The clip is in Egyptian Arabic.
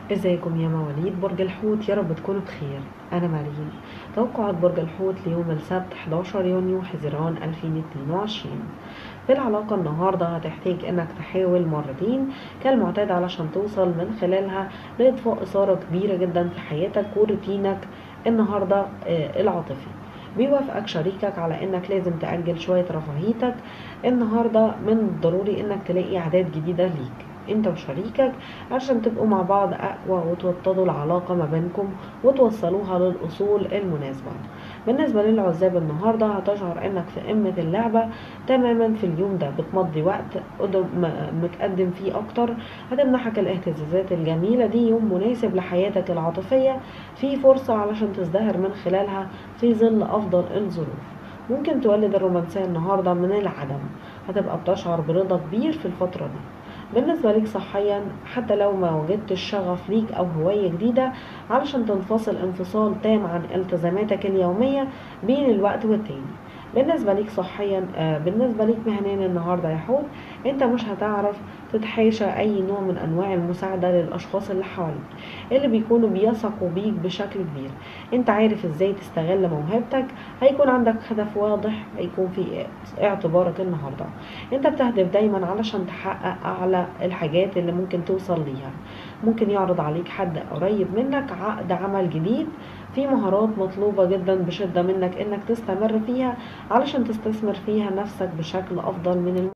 ازيكم يا مواليد برج الحوت يا رب تكونوا بخير انا مريم توقعات برج الحوت ليوم السبت 11 يونيو حزيران 2022 في العلاقة النهاردة هتحتاج انك تحاول مرتين كالمعتاد علشان توصل من خلالها لاطفاء اثارة كبيرة جدا في حياتك وروتينك النهاردة آه، العاطفي بيوافقك شريكك على انك لازم تأجل شوية رفاهيتك النهاردة من الضروري انك تلاقي عادات جديدة ليك انت وشريكك عشان تبقوا مع بعض اقوى وتوطدوا العلاقة ما بينكم وتوصلوها للاصول المناسبة بالنسبة للعزاب النهاردة هتشعر انك في قمة اللعبة تماما في اليوم ده بتمضي وقت قدر- م- متقدم فيه اكتر هتمنحك الاهتزازات الجميلة دي يوم مناسب لحياتك العاطفية في فرصة علشان تزدهر من خلالها في ظل افضل الظروف ممكن تولد الرومانسية النهاردة من العدم هتبقى بتشعر برضا كبير في الفترة دي بالنسبة ليك صحيا حتى لو ما وجدتش شغف ليك أو هواية جديدة علشان تنفصل انفصال تام عن التزاماتك اليومية بين الوقت والتاني بالنسبة ليك صحيا آه، بالنسبة ليك مهنيا النهاردة يا حوت انت مش هتعرف تتحاشى اي نوع من انواع المساعدة للاشخاص اللي حواليك اللي بيكونوا بيثقوا بيك بشكل كبير انت عارف ازاي تستغل موهبتك هيكون عندك هدف واضح هيكون في اعتبارك النهاردة انت بتهدف دايما علشان تحقق اعلى الحاجات اللي ممكن توصل ليها ممكن يعرض عليك حد قريب منك عقد عمل جديد في مهارات مطلوبة جدا بشدة منك انك تستمر فيها علشان تستثمر فيها نفسك بشكل افضل من الم...